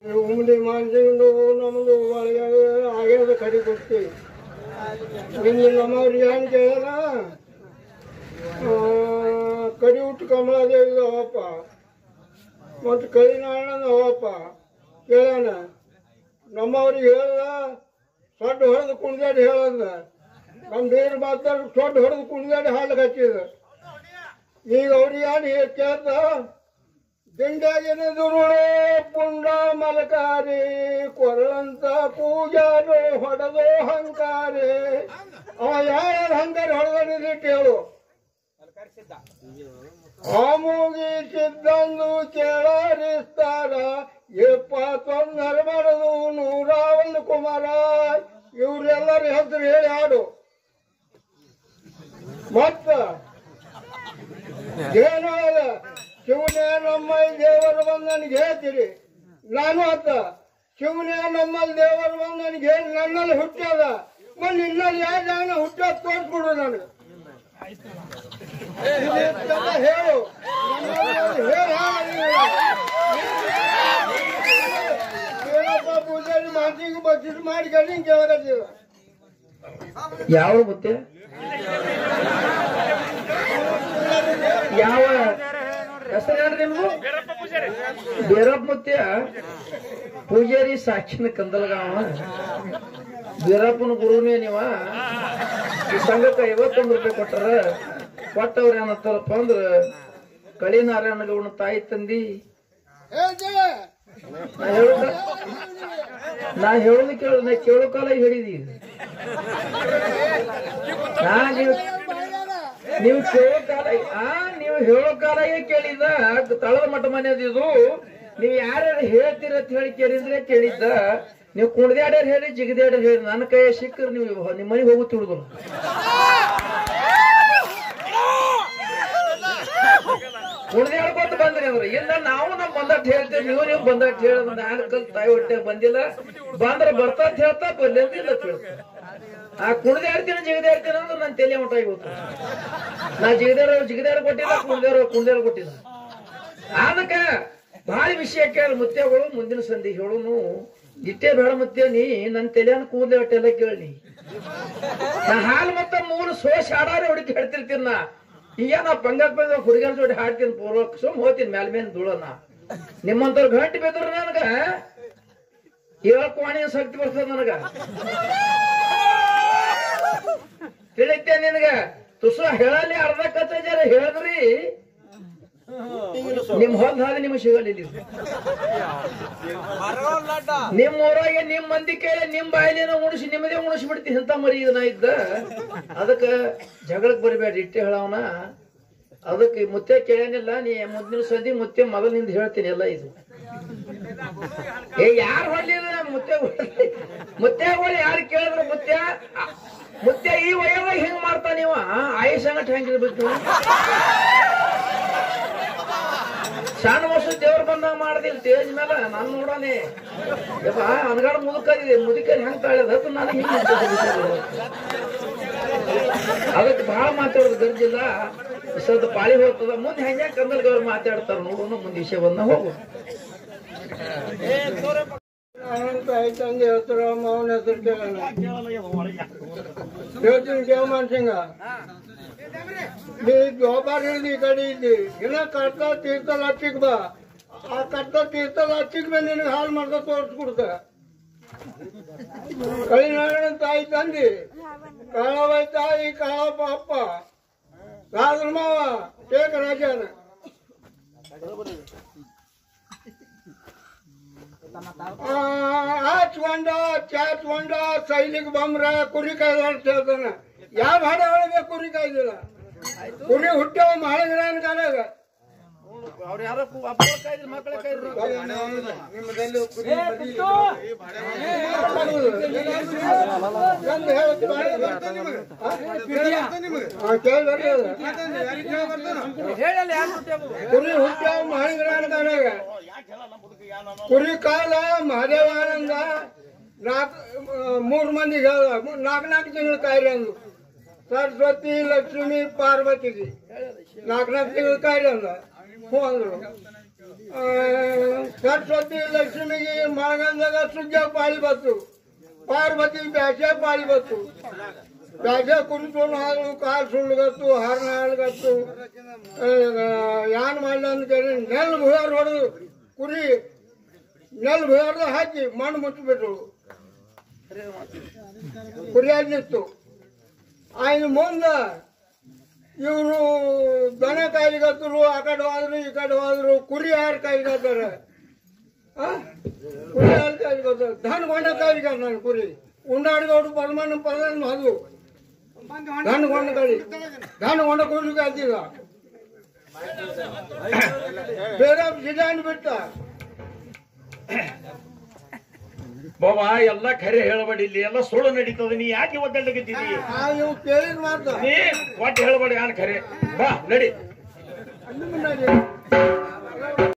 ಉಮ್ಮಡಿ ಮಾಡ್ಕೊಂಡು ನಮ್ದು ಒಳಗೆ ಆಗ್ಯದ ಕಡಿ ಕೊಡ್ತೀವಿ ನಿನ್ನೆ ನಮ್ಮವ್ರಿಗೆ ಏನು ಕೇಳಲ್ಲ ಆ, ಕಡಿ ಹುಟ್ಟು ಕಮಲಾದೇವಿ ಅವಪ್ಪ ಮತ್ತು ಕಳಿನಾಳನ ಅವಪ್ಪ ಕೇಳೋಣ ನಮ್ಮವ್ರಿಗೆ ಹೇಳಲ್ಲ ಸೊಡ್ಡ ಹೊಡೆದು ಕುಣಿದಾಡಿ ಹೇಳಂದ ನಮ್ಮ ಬೇರೆ ಮಾತಾಡಿ ಸೊಡ್ಡ ಹೊಡೆದು ಕುಣಿದಾಡಿ ಹಾಲು ಹಚ್ಚಿದ ಈಗ ಅವ್ರಿಗೆ ಏನು ಕೇಳ್ದ ದಿಂಡಾಗಿನ ದುರುಳೆ ಪುಂಡ ಮಲಕಾರಿ ಕೊರಳಂತ ಪೂಜಾರು ಹೊಡೆದು ಹಂಕಾರಿ ಅವ ಯಾವ ಹಂಗಾರಿ ಹೊಡೆದಿಟ್ಟು ಹೇಳು ಆಮೂಗಿ ಸಿದ್ದಂದು ಕೇಳರಿಸ್ತಾರ ಇಪ್ಪತ್ತೊಂದರ ಮರದು ನೂರ ಒಂದು ಕುಮಾರ ಇವ್ರೆಲ್ಲರ ಹೆಸರು ಹೇಳಿ ಹಾಡು ಮತ್ತ ಏನಲ್ಲ ಶಿವನೇ ನಮ್ಮಲ್ಲಿ ದೇವರು ಬಂದು ನನಗೆ ಹೇಳ್ತೀರಿ ನಾನು ಆತ ಶಿವನೇ ನಮ್ಮಲ್ಲಿ ದೇವರು ಬಂದು ನನಗೆ ಹೇಳಿ ನನ್ನಲ್ಲಿ ಹುಟ್ಟ್ಯದ ಮತ್ತೆ ನಿನ್ನಲ್ಲಿ ಯಾವ ಜಾಗ ಹುಟ್ಟೋದ್ ತೋರಿಸ್ಕೊಡು ನನಗೆ ಇದೆಲ್ಲ ಹೇಳು ನಮ್ಮಲ್ಲಿ ಹೇಳು ಏನಪ್ಪ ಪೂಜಾರಿ ಮಾತಿಗೆ ಬಚ್ಚಿಟ್ ಮಾಡ್ಕೊಂಡು ಹಿಂಗೆ ಕೇಳಕತ್ತೀರ ಯಾವ ಮುತ್ತೆ ಯಾವ ಹೆಸರು ಹೇಳ್ರಿ ನಿಮ್ದು ಬೀರಪ್ಪ ಮುತ್ಯ ಪೂಜಾರಿ ಸಾಕ್ಷಿನ ಕಂದಲ್ಗಾವ ಬೀರಪ್ಪನ ಗುರುನೇ ನೀವ ಈ ಸಂಘಕ್ಕೆ ಐವತ್ತೊಂದು ರೂಪಾಯಿ ಕೊಟ್ಟಾರ ಕೊಟ್ಟವ್ರ ಏನಂತಾರಪ್ಪ ಅಂದ್ರ ಕಳಿ ನಾರಾಯಣಗೌಡನ ತಾಯಿ ತಂದಿ ಹೇಳ್ತೇವೆ ನಾ ಹೇಳುದ ನಾ ಹೇಳುದು ಕೇಳು ನಾ ಕೇಳೋ ಕಾಲ ಹೇಳಿದಿ ನಾ ನೀವು ನೀವು ಕೇಳೋ ಕಾಲ ಆ ನೀವು ಹೇಳೋ ಕಾಲಾಗೆ ಕೇಳಿದ ತಳದ ಮಠ ಮನೆಯದು ಇದು ನೀವು ಯಾರ್ಯಾರು ಹೇಳ್ತೀರ ಅಂತ ಹೇಳಿ ಕೇಳಿದ್ರೆ ಕೇಳಿದ್ದ ನೀವು ಕುಣ್ದ್ಯಾಡ್ಯಾರ ಹೇಳಿ ಜಿಗದ್ಯಾಡ್ಯಾರ ಹೇಳಿ ನನ್ನ ಕೈ ಸಿಕ್ಕರು ನೀವು ನಿಮ್ಮ ಮನೆಗೆ ಹೋಗು ತಿಳಿದ್ರು ಕುಣ್ದ್ಯಾಡ್ಕೊತ ಬಂದ್ರಿ ಅಂದ್ರೆ ಇಲ್ಲ ನಾವು ನಮ್ ಬಂದಟ್ ಹೇಳ್ತೇವೆ ನೀವು ನೀವು ಬಂದಟ್ ಹೇಳೋದು ನಾನು ಕಲ್ ತಾಯಿ ಹೊಟ್ಟೆ ಬಂದಿಲ್ಲ ಬಂದ್ರ ಬರ್ತಾ ಅಂತ ಹೇಳ್ತಾ ಬರ್ಲಿಂದ ಇಲ್ಲ ಕೇಳ್ತಾ ಆ ಕುಣ್ದ್ಯಾಡ್ತೀನಿ ಜಿಗದ್ಯಾಡ್ತೀನಿ ಅಂದ್ರೆ ನನ್ನ ತಲೆ ಉಂಟಾಗಿ ಹೋಗ್ತು ನಾ ಜಿಗದಾರ ಜಿಗದಾರ ಕೊಟ್ಟಿಲ್ಲ ಕುಣ್ದಾರ ಕುಣ್ದಾರ ಕೊಟ್ಟಿಲ್ಲ ಅದಕ್ಕ ಭಾಳ ವಿಷಯ ಕೇಳ ಮುತ್ಯಗಳು ಮುಂದಿನ ಸಂಧಿ ಹೇಳುನು ಇಟ್ಟೇ ಬೇಡ ಮುತ್ಯ ನೀ ನನ್ನ ತಲೆಯನ್ನು ಕೂದಲೆ ಒಟ್ಟೆಲ್ಲ ಕೇಳಿ ನಾ ಹಾಲು ಮತ್ತ ಮೂರು ಸೋಸ್ ಹಾಡಾರೆ ಹುಡುಕಿ ಹೇಳ್ತಿರ್ತೀನಿ ನಾ ಈಗ ನಾ ಪಂಗಕ್ ಬಂದ ಹುಡುಗನ ಜೋಡಿ ಹಾಡ್ತೀನಿ ಪೂರ್ವ ಸುಮ್ ಹೋಗ್ತೀನಿ ಮ್ಯಾಲ ಮೇನ್ ಧೂಳನ ನಿಮ್ಮಂತವ್ರ ಗಂಟು ಬೇದ್ರ ನನಗ ಹೇಳ್ಕೋಣಿ ಶಕ್ತಿ ಬರ್ತದ ನನಗ ತಿಳಿತೆ ನಿನಗ ತುಸು ಹೇಳಲಿ ಅರ್ಧ ಕತೆ ಜರ ಹೇಳಿದ್ರಿ ನಿಮ್ ಹೊಲ್ದ ಹಾಗೆ ನಿಮ್ಗೆ ಸಿಗಲಿಲ್ಲ ನಿಮ್ ಊರಾಗೆ ನಿಮ್ ಮಂದಿ ಕೇಳಿ ನಿಮ್ ಬಾಯಿಲೇನ ಉಣಿಸಿ ನಿಮ್ಮದೇ ಉಣಿಸಿ ಬಿಡ್ತಿ ಇಂತ ಮರಿ ಇದನ್ನ ಇದ್ದ ಅದಕ್ಕ ಜಗಳಕ್ ಬರಬೇಡ್ರಿ ಇಟ್ಟೆ ಹೇಳವನ ಅದಕ್ಕೆ ಮುತ್ತೆ ಕೇಳೇನಿಲ್ಲ ನೀ ಮುಂದಿನ ಸದಿ ಮುತ್ತೆ ಮೊದಲಿನಿಂದ ಹೇಳ್ತೀನಿ ಎಲ್ಲ ಇದು ಏ ಯಾರು ಹೊಡ್ಲಿಲ್ಲ ಮುತ್ತೆ ಮುತ್ತೆಗಳು ಯಾರು ಕೇಳಿದ್ರು ಮುತ್ಯ ಆ, ಮುತ್ಯ ಈ ವಯದಾಗ ಹೆಂಗ್ ಮಾಡ್ತಾನ ನೀವ ಆಯುಷ್ ಸಂಗಟ್ ಹೆಂಗಿರ್ಬೇಕು ನೀವು ಸಣ್ಣ ವರ್ಷ ದೇವ್ರ ಬಂದಾಗ ಮಾಡ್ದಿಲ್ಲ ಸ್ಟೇಜ್ ಮೇಲೆ ನಾನು ನೋಡಾನೆ ಯಪ್ಪ ಅನ್ಗಾಡ ಮುದುಕರಿದೆ ಮುದುಕರಿ ಹೆಂಗ್ ತಾಳದ ಅದು ನನಗೆ ಹಿಂಗ್ ಅನ್ಸುತ್ತೆ ವಿಚಾರ. ಅದಕ್ಕೆ ಬಹಳ ಮಾತಾಡೋದು ಗರ್ಜಿಲ್ಲ ಸ್ವಲ್ಪ ಪಾಳಿ ಹೋಗ್ತದ ಮುಂದೆ ಹೆಂಗ ಕಂದಲ್ ಗೌರ್ ಮಾತಾಡ್ತಾರ ನೋಡೋಣ ಮುಂದೆ ವಿಷಯ ಬಂದ ಹೋಗು ಅನಂತ ಐತಂದು ಹೇಳ್ತಾರ ಅವನ ಹೆಸರು ಕೇಳೋಣ ಹೇಳ್ತೀನಿ ಕೇಳ ಮನ್ಸಿಂಗ ನೀ ಜೋಪಾರ ಹಿಡಿದು ಈ ಕಡೆ ಇದ್ದಿ ಇನ್ನ ಕರ್ತ ತೀರ್ಥಲ ಹಚ್ಚಿಕ್ ಬಾ ಆ ಕರ್ತ ತೀರ್ಥಲ ಹಚ್ಚಿಕ್ ಬಾ ನಿನಗೆ ಹಾಲು ಮಾಡ್ದ ತೋರಿಸ್ಕೊಡ್ತ ಕಳಿನಾರಾಯಣ ತಾಯಿ ತಂದಿ ಕಾಳವೈ ತಾಯಿ ಕಾಳಪ್ಪ ಅಪ್ಪ ರಾಜನ ಮಾವ ಟೇಕ ರಾಜನ ಹಚ್ಕೊಂಡ ಚಾಚ್ಕೊಂಡ ಸೈಲಿಗೆ ಬಂದ್ರ ಕುರಿ ಕಾಯ್ದಾಡ್ತ ಹೇಳ್ತಾನ ಯಾವ ಹಾಡ ಒಳಗೆ ಕುರಿ ಕಾಯ್ದಿಲ್ಲ ಕುರಿ ಹುಟ್ಟವ ಮಹಾಳಗಿರಾಯನ ಕಾಲಾಗ ಅವ್ರು ಯಾರೋ ಮಕ್ಕಳ ನಿಮ್ಮದಲ್ಲಿ ಕುರಿ ಬದಿ ಇಲ್ಲ. ಎಂದು ಹೇಳುತ್ತೆ ಬಾಳೆ ಬರ್ತಾ ನಿಮಗೆ? ಹಾ? ಹಾ, ಕೇಳ್ಬೇಡ್ರಿ ಅದು. ಕುರಿ ಹುಟ್ಟವ ಮಹಾಳಗಿರಾಯನ ಕಾಲಾಗ ಕುರಿ ಕಾಲ ಮಹದೇವಾನಂದ ನಾಲ್ಕು ಮೂರು ಮಂದಿಗೆ ಹೇಳ್ದ ನಾಲ್ಕು ನಾಲ್ಕು ತಿಂಗಳು ಕಾಯ್ರಿ ಅಂದು ಸರಸ್ವತಿ ಲಕ್ಷ್ಮಿ ಪಾರ್ವತಿಗೆ ನಾಲ್ಕು ನಾಲ್ಕು ತಿಂಗಳು ಕಾಯ್ರಿ ಅಂದ ಹ್ಞೂ ಅಂದ್ರು ಆ, ಸರಸ್ವತಿ ಲಕ್ಷ್ಮಿಗೆ ಮಳೆಗಾಲದಾಗ ಸುಗ್ಗ ಪಾಳಿ ಬತ್ತು ಪಾರ್ವತಿ ಬ್ಯಾಸ್ಯಾಗ ಪಾಳಿ ಬತ್ತು ಬ್ಯಾಸ್ಯಾಗ ಕುಂತ್ಕೊಂಡು ಹಾಲು ಕಾಲು ಸುಳ್ಳುಗತ್ತು ಹಾರ್ನ ಹಾಳ್ಗತ್ತು ಯಾನ್ ಮಾಡ್ಲ ಅಂತ ಕೇಳಿ ನೆಲ್ ಭೂಯಾರ್ ಹೊಡೆದು ಕುರಿ ನೆಲ್ ಭೂಯಾರ್ದ ಹಾಕಿ ಮಣ್ಣು ಮುಚ್ಚಿಬಿಟ್ರು ಕುರಿಯಾಗಿ ನಿಂತು ಆಯ್ನ ಮುಂದ ಇವರು ದನ ಕಾಯಿಗತ್ತರು ಆ ಕಡೆ ಹೋದ್ರು ಈ ಕಡೆ ಹೋದ್ರು ಕುರಿ ಯಾರು ಕಾಯಿಗತ್ತಾರ ಆ? ಕುರಿ ಯಾರು ಕಾಯಿಗತ್ತಾರ ಧನ ಗೊಂಡ ಕಾಯಿಗಾರ ನಾನು ಕುರಿ ಉಂಡಾಡ್ಗೌಡು ಪರಮಾನ ಪರಮಾನ ಅದು ಧನ ಗೊಂಡ ಕಾಯಿ ಧನ ಗೊಂಡ ಕುರಿ ಕಾಯ್ತಿದ ಬೇರೆ ಜಿಡಾನ್ ಬಿಟ್ಟ ಬಾಬಾ ಎಲ್ಲ ಖರೆ ಹೇಳಬೇಡಿ ಇಲ್ಲಿ ಎಲ್ಲ ಸುಳ್ಳು ನಡೀತದ ನೀ ಯಾಕೆ ಒದ್ದಾಡಕತ್ತಿದಿ ಆ ಇವ್ ಕೇಳಿದ್ ಮಾತ ನೀ ಒಟ್ಟು ಹೇಳಬೇಡಿ ಯಾನ್ ಖರೆ ಬಾ ನಡಿ ಅಲ್ಲಿ ಮುನ್ನಾಡಿ